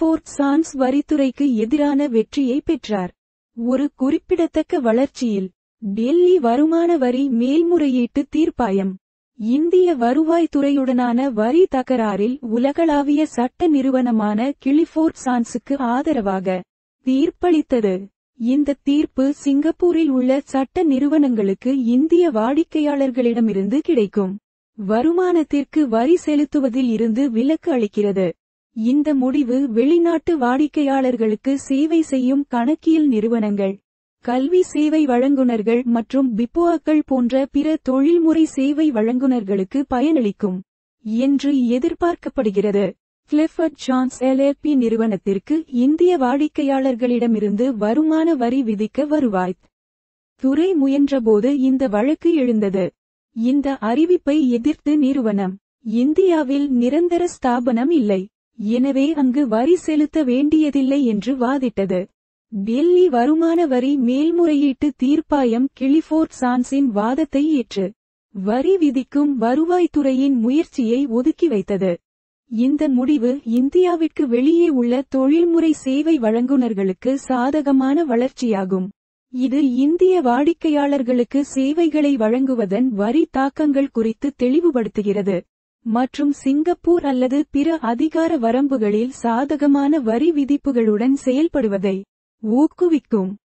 Clifford chance வரித்துறைக்கு எதிரான வெற்றியை பெற்றார் ஒரு குறிப்பிடத்தக்க வளர்ச்சியில் டெல்லி வருமான வரி மேல்முறையீட்டு தீர்ப்பாயம் இந்திய வருவாய்த்துறையுடனான வரி தகராறில் உலகளாவிய சட்ட நிறுவனமான கிளிஃபோர்ட் சான்ஸுக்கு ஆதரவாக தீர்ப்பளித்தது இந்த தீர்ப்பு சிங்கப்பூரில் உள்ள சட்ட நிறுவனங்களுக்கு இந்திய வாடிக்கையாளர்களிடமிருந்து கிடைக்கும் வருமானத்திற்கு வரி செலுத்துவதில் இருந்து விலக்கு அளிக்கிறது இந்த முடிவு வெளிநாட்டு வாடிக்கையாளர்களுக்கு சேவை செய்யும் கணக்கியல் நிறுவனங்கள் கல்வி சேவை வழங்குனர்கள் மற்றும் பிப்போக்கள் போன்ற பிற தொழில்முறை சேவை வழங்குனர்களுக்கு பயனளிக்கும் என்று எதிர்பார்க்கப்படுகிறது கிளிஃபர்ட் ஜான்ஸ் எல்எல்பி நிறுவனத்திற்கு இந்திய வாடிக்கையாளர்களிடமிருந்து வருமான வரி விதிக்க வருவாய் துறை முயன்றபோது இந்த வழக்கு எழுந்தது இந்த அறிவிப்பை எதிர்த்து நிறுவனம் இந்தியாவில் நிரந்தர ஸ்தாபனம் இல்லை எனவே அங்கு வரி செலுத்த வேண்டியதில்லை என்று வாதிட்டது டெல்லி வருமான வரி மேல்முறையீட்டு தீர்ப்பாயம் கிளிஃபோர்ட் சான்ஸின் வாதத்தை ஏற்று வரி விதிக்கும் வருவாய்த்துறையின் முயற்சியை ஒதுக்கி வைத்தது இந்த முடிவு இந்தியாவிற்கு வெளியே உள்ள தொழில்முறை சேவை வழங்குனர்களுக்கு சாதகமான வளர்ச்சியாகும் இது இந்திய வாடிக்கையாளர்களுக்கு சேவைகளை வழங்குவதன் வரி தாக்கங்கள் குறித்து தெளிவுபடுத்துகிறது மற்றும் சிங்கப்பூர் அல்லது பிற அதிகார வரம்புகளில் சாதகமான வரி விதிப்புகளுடன் செயல்படுவதை ஊக்குவிக்கும்